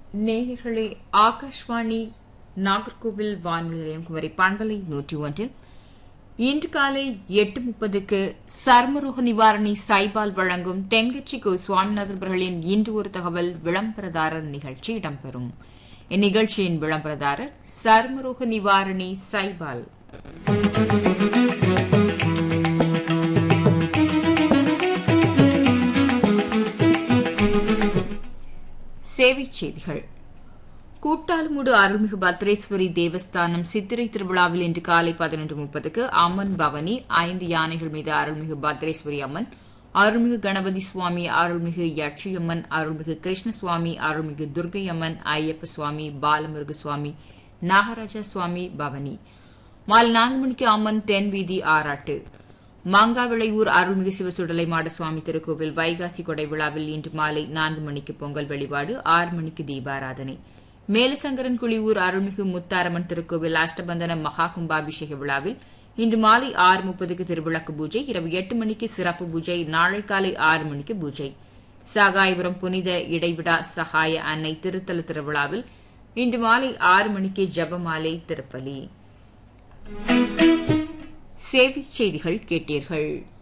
நேயர்களே ஆகாஷ்வாணி நாகர்கோவில் வானொலி நிலையம் குமரி பண்பலை நூற்றி ஒன்றில் இன்று காலை எட்டு முப்பதுக்கு சர்மரோக நிவாரணி சைபால் வழங்கும் தென்கட்சி கோ சுவாமிநாதன் அவர்களின் இன்று ஒரு தகவல் விளம்பரதாரர் நிகழ்ச்சி இடம்பெறும் இந்நிகழ்ச்சியின் விளம்பரதாரர் சர்மரோக நிவாரணி சைபால் சேவைச் செய்திகள் கூட்டாலுமூடு அருள்மிகு பத்ரேஸ்வரி தேவஸ்தானம் சித்திரை திருவிழாவில் இன்று காலை பதினொன்று முப்பதுக்கு அம்மன் பவனி ஐந்து யானைகள் மீது அருள்மிகு பத்ரேஸ்வரி அம்மன் அருள்மிகு கணபதி சுவாமி அருள்மிகு யட்சியம்மன் அருள்மிகு கிருஷ்ணசுவாமி அருள்மிகு துர்கை அம்மன் ஐயப்ப சுவாமி பாலமுருக சுவாமி நாகராஜா சுவாமி பவனி மாலை நான்கு மணிக்கு அம்மன் தென் வீதி ஆராட்டு மாங்காவிளையூர் அருள்மிகு சிவசுடலை மாட சுவாமி திருக்கோவில் வைகாசி கொடை விழாவில் இன்று மாலை நான்கு மணிக்கு பொங்கல் வழிபாடு ஆறு மணிக்கு தீபாராதனை மேலசங்கரன் குழியூர் அருள்மிகு முத்தாரம்மன் திருக்கோவில் அஷ்டபந்தன மகா கும்பாபிஷேக விழாவில் இன்று மாலை ஆறு முப்பதுக்கு திருவிளக்கு பூஜை இரவு எட்டு மணிக்கு சிறப்பு பூஜை நாளை காலை ஆறு மணிக்கு பூஜை சாகாயபுரம் புனித இடைவிடா சகாய அன்னை திருத்தல திருவிழாவில் இன்று மாலை ஆறு மணிக்கு ஜபமாலை திருப்பலி சேவைச் செய்திகள் கேட்டீர்கள்